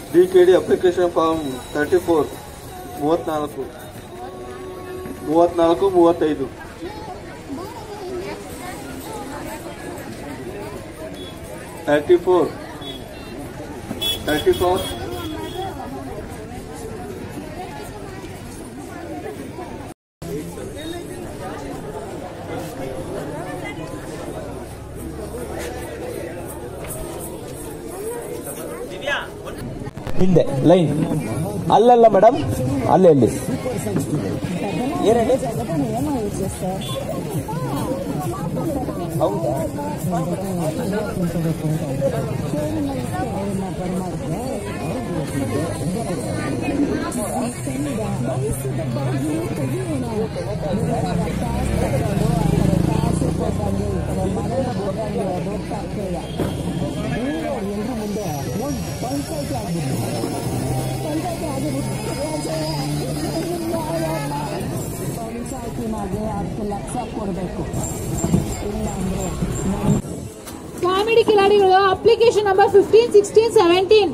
D K D application form thirty four ಮೂವತ್ನಾಲ್ಕು ಮೂವತ್ನಾಲ್ಕು ಮೂವತ್ತೈದು ತರ್ಟಿ ಫೋರ್ ತರ್ಟಿ ಫೋರ್ ಹಿಂದೆ ಲೈನ್ ಅಲ್ಲಲ್ಲ ಮೇಡಮ್ ಅಲ್ಲೇ ಅಲ್ಲಿ ಏನೇಳಿ ಹೌದಾ ಕಾಮಿಡಿ ಕಿಲಾಡಿಗಳು application number fifteen sixteen seventeen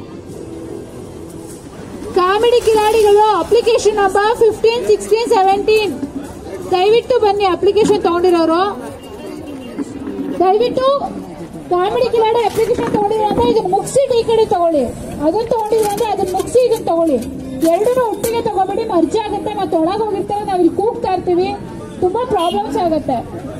comedy ಕಿಲಾಡಿಗಳು application number fifteen sixteen seventeen ದಯವಿಟ್ಟು ಬನ್ನಿ ಅಪ್ಲಿಕೇಶನ್ ತಗೊಂಡಿರೋರು ದಯವಿಟ್ಟು ಕಾಮಿಡಿ ಕಿಲಾಡಿ ಅಪ್ಲಿಕೇಶನ್ ತಗೊಂಡಿರೋ ಅಂದ್ರೆ ಇದನ್ನ ಮುಗಿಸಿ ಈ ಕಡೆ ತಗೊಳ್ಳಿ ಅದನ್ನ ತಗೊಂಡಿದ್ರೆ ಅಂದ್ರೆ ಅದನ್ನ ಮುಗಿಸಿ ಇದನ್ನ ತಗೊಳ್ಳಿ ಎರಡನ್ನೂ ಒಟ್ಟಿಗೆ ತಗೋಬೇಡಿ ಮರ್ಜಿ ಆಗುತ್ತೆ ಮತ್ತೆ ಒಳಗೆ ಹೋಗಿರ್ತೇವೆ ನಾವ್ ಇಲ್ಲಿ ಕೂಗ್ತಾ ಇರ್ತೀವಿ ತುಂಬಾ ಪ್ರಾಬ್ಲಮ್ಸ್ ಆಗುತ್ತೆ